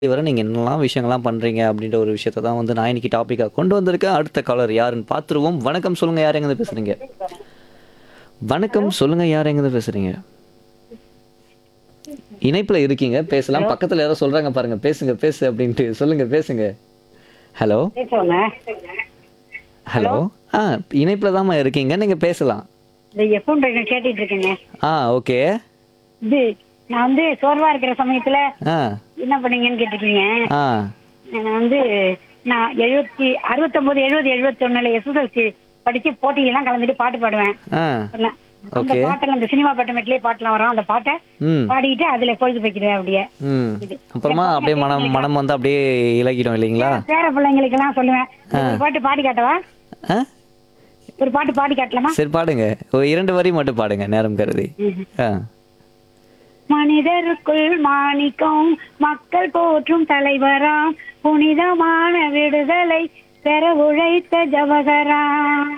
வரை நீங்க என்னலாம் விஷயங்கள்லாம் பண்றீங்க அப்படின்ற ஒரு விஷயத்த தான் வந்து நான் இன்னைக்கு டாபிக்கா கொண்டு வந்திருக்கேன் அடுத்த காலர் யாருன்னு பார்த்துருவோம் வணக்கம் சொல்லுங்க யார் எங்க பேசுறீங்க வணக்கம் சொல்லுங்க யார் எங்க பேசுறீங்க இணைப்புல இருக்கீங்க பேசலாம் பக்கத்துல யாரோ சொல்றாங்க பாருங்க பேசுங்க பேசு அப்படின்ட்டு சொல்லுங்க பேசுங்க ஹலோ பேசுவாங்க ஹலோ ஆ இணைப்புல தாம்மா இருக்கீங்க நீங்க பேசலாம் இந்த எஃப்எம் ட்ரெயினர் கேட்டுட்டு இருக்கேங்க ஆ ஓகே இது நான் வந்து சோர்வா இருக்கிற சமயத்துல ஆ என்ன பண்ணீங்கன்னு கேட்டிருக்கீங்க ஆ நான் வந்து நான் எழுபத்தி அறுபத்தொன்பது எழுபது எழுபத்தொன்னுல எஸ்எஸ்எல்சி படிச்சு போட்டியெல்லாம் கலந்துட்டு பாட்டு பாடுவேன் ஆ சொன்னேன். அந்த Okay. பாட்டெல்லாம் அந்த சினிமா பாட்டு மெட்லயே பாட்டுலாம் வரும் அந்த பாட்டை ம் பாடிக்கிட்டு அதுல பொழுது போய்க்கிறேன் அப்படியே ம் அப்புறமா அப்படியே மனம் மனம் வந்து அப்படியே இலகிடும் இல்லைங்களா பேர பிள்ளைங்களுக்கு எல்லாம் சொல்லுவேன் ஒரு பாட்டு பாடி காட்டவா ஆ ஒரு பாட்டு பாடி காட்டலாமா சரி பாடுங்க ஒரு இரண்டு வரி மட்டும் பாடுங்க நேரம் கருதி ஆ மனிதருக்குள் மாணிக்கம் மக்கள் போற்றும் தலைவராம் புனிதமான விடுதலை பெற உழைத்த ஜவகராம்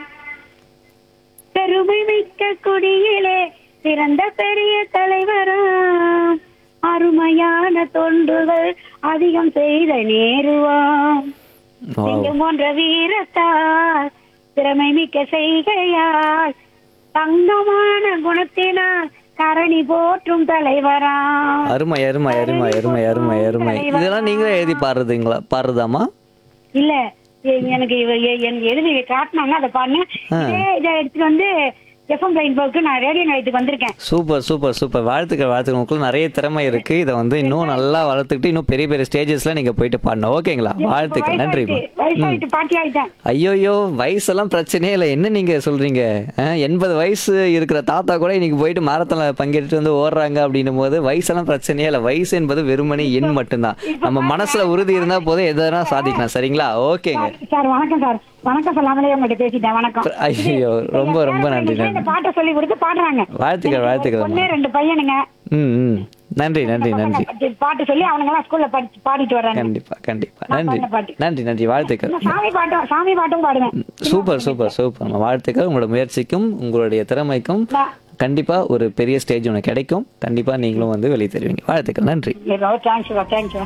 பெருமை மிக்க குடியிலே பிறந்த பெரிய தலைவராம் அருமையான தொண்டுகள் அதிகம் செய்த நேருவாம் Wow. சிங்கம் போன்ற வீரத்தால் திறமை மிக்க செய்கையால் தங்கமான குணத்தினால் கரணி போற்றும் தலைவராம் அருமை அருமை அருமை அருமை அருமை அருமை இதெல்லாம் நீங்களே எழுதி பாடுறதுங்களா பாடுறதாமா இல்ல எ- எனக்கு இவ- எ- என் எழுதி காட்டினாங்க அதை பாருங்க இதே இதை எடுத்துட்டு வந்து எஃப்எம் ரெயின்போக்கு நான் ரேடியோ நிலையத்துக்கு வந்திருக்கேன் சூப்பர் சூப்பர் சூப்பர் வாழ்த்துக்கள் வாழ்த்துக்கள் உங்களுக்கு நிறைய திறமை இருக்கு இதை வந்து இன்னும் நல்லா வளர்த்துக்கிட்டு இன்னும் பெரிய பெரிய ஸ்டேஜஸ்ல நீங்க போயிட்டு பாடணும் ஓகேங்களா வாழ்த்துக்கள் நன்றிம்மா வயசாயிட்டு பாட்டி ஆயிட்டேன் ஐயோயோ வயசெல்லாம் பிரச்சனையே இல்லை என்ன நீங்க சொல்றீங்க அஹ், எண்பது வயசு இருக்கிற தாத்தா கூட இன்னைக்கு போயிட்டு மாரத்தான்ல பங்கேற்று வந்து ஓடுறாங்க அப்படின்னும் போது வயசெல்லாம் பிரச்சனையே இல்லை வயசு என்பது வெறுமனே எண் மட்டும்தான் நம்ம மனசுல உறுதி இருந்தா போதும் எதனா சாதிக்கலாம் சரிங்களா ஓகேங்க சார் வணக்கம் சார் வணக்கம் சொல்லாமலே உங்கள்கிட்ட பேசிட்டேன் வணக்கம் ஐயோ ரொம்ப ரொம்ப நன்றி இந்த நன்றி பாட்டை சொல்லி கொடுத்து பாடுறாங்க வாழ்த்துக்கள் வாழ்த்துக்கள் ஒண்ணே ரெண்டு பையனுங்க ம் ம் நன்றி நன்றி நன்றி பாட்டு சொல்லி அவங்க எல்லாம் ஸ்கூல்ல படிச்சு பாடிட்டு வர்றாங்க கண்டிப்பா கண்டிப்பா நான் நன்றி பாடின பாட்டு. நன்றி நன்றி வாழ்த்துக்கள் நான் சாமி பாட்டும் சாமி பாட்டும் பாடுவேன் சூப்பர் சூப்பர் சூப்பர் வாழ்த்துக்கள் உங்களோட முயற்சிக்கும் உங்களுடைய திறமைக்கும் நான் கண்டிப்பா ஒரு பெரிய ஸ்டேஜ் ஒன்று கிடைக்கும் கண்டிப்பா நீங்களும் வந்து வெளியே தருவீங்க வாழ்த்துக்கள் நன்றி தேங்க்யூ தேங்க்யூ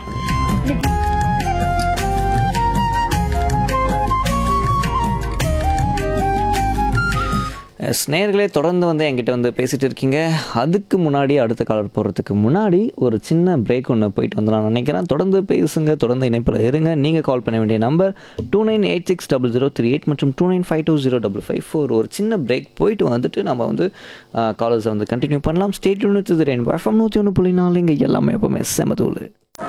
ஸ்நேகர்களே தொடர்ந்து வந்து என்கிட்ட வந்து பேசிட்டு இருக்கீங்க அதுக்கு முன்னாடி அடுத்த காலர் போகிறதுக்கு முன்னாடி ஒரு சின்ன பிரேக் ஒன்று போயிட்டு வந்து நான் நினைக்கிறேன் தொடர்ந்து பேசுங்க தொடர்ந்து இணைப்பில் இருங்க நீங்கள் கால் பண்ண வேண்டிய number two nine eight six double zero three eight மற்றும் two nine five two zero double five four ஒரு சின்ன பிரேக் போயிட்டு வந்துட்டு நம்ம வந்து காலேஜை வந்து கண்டினியூ பண்ணலாம் ஸ்டேட் யூனிட் ரெயின் எஃப்எம் நூற்றி ஒன்று புள்ளி நாலு இங்கே எல்லாமே எப்பவுமே செமதூள்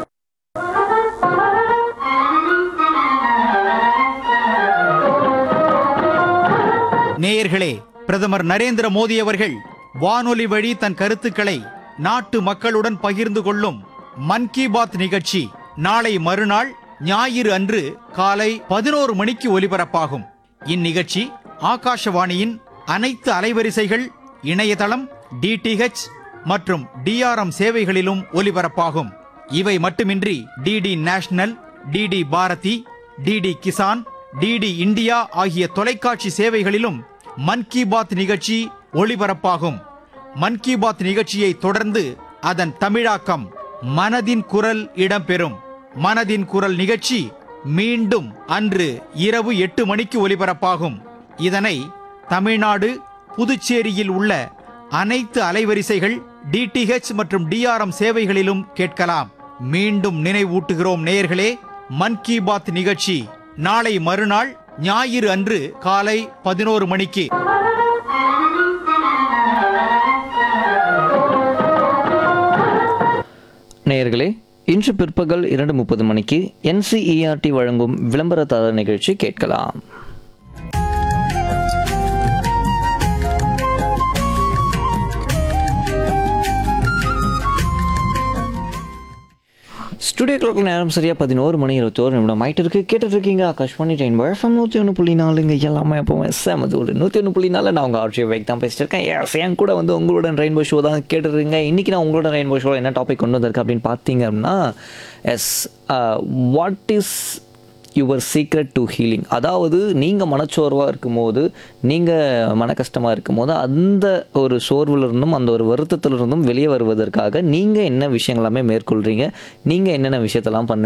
நேயர்களே பிரதமர் நரேந்திர மோடி அவர்கள் வானொலி வழி தன் கருத்துக்களை நாட்டு மக்களுடன் பகிர்ந்து கொள்ளும் மன் கி பாத் நிகழ்ச்சி நாளை மறுநாள் ஞாயிறு அன்று காலை பதினோரு மணிக்கு ஒலிபரப்பாகும் இந்நிகழ்ச்சி ஆகாஷவாணியின் அனைத்து அலைவரிசைகள் இணையதளம் டிடிஹெச் மற்றும் டிஆர்எம் சேவைகளிலும் ஒலிபரப்பாகும் இவை மட்டுமின்றி DD national DD Bharati DD Kisan DD India ஆகிய தொலைக்காட்சி சேவைகளிலும் மன் கி பாத் நிகழ்ச்சி ஒளிபரப்பாகும் மன் கி பாத் நிகழ்ச்சியை தொடர்ந்து அதன் தமிழாக்கம் மனதின் குரல் இடம்பெறும் மனதின் குரல் நிகழ்ச்சி மீண்டும் அன்று இரவு எட்டு மணிக்கு ஒலிபரப்பாகும் இதனை தமிழ்நாடு புதுச்சேரியில் உள்ள அனைத்து அலைவரிசைகள் டிடிஹெச் மற்றும் டிஆர்எம் சேவைகளிலும் கேட்கலாம் மீண்டும் நினைவூட்டுகிறோம் நேயர்களே மன் கி பாத் நிகழ்ச்சி நாளை மறுநாள் ஞாயிறு அன்று காலை பதினோரு மணிக்கு நேயர்களே இன்று பிற்பகல் இரண்டு முப்பது மணிக்கு என்சிஇஆர்டி வழங்கும் விளம்பரதாரர் நிகழ்ச்சி கேட்கலாம் ஸ்டுடியோ கிளாக் நேரம் சரியா பதினோரு மணி இருபத்தோரு நிமிடம் ஆயிட்டு இருக்கு கேட்டுட்டு இருக்கீங்க ஆகாஷ்வாணி ட்ரெயின் எஃப்எம் நூற்றி ஒன்று புள்ளி நாலுங்க எல்லாமே எப்போவும் செமதூள் நூற்றி ஒன்று புள்ளி நாலு நான் உங்கள் ஆர்ஜி வைக் தான் பேசிட்டு இருக்கேன் எஸ் என் கூட வந்து உங்களோட ரெயின்போ ஷோ தான் கேட்டுருக்கீங்க இன்றைக்கி நான் உங்களோட ரெயின்போ ஷோ என்ன டாபிக் கொண்டு வந்திருக்கேன் அப்படின்னு பார்த்தீங்க அப்படின்னா yes what is your secret to healing அதாவது நீங்கள் மனச்சோர்வாக இருக்கும்போது நீங்கள் மன கஷ்டமாக இருக்கும்போது அந்த ஒரு சோர்விலிருந்தும் அந்த ஒரு வருத்தத்திலிருந்தும் வெளியே வருவதற்காக நீங்கள் என்ன விஷயங்கள் எல்லாமே மேற்கொள்கிறீங்க நீங்கள் என்னென்ன விஷயத்தெல்லாம் பண்ண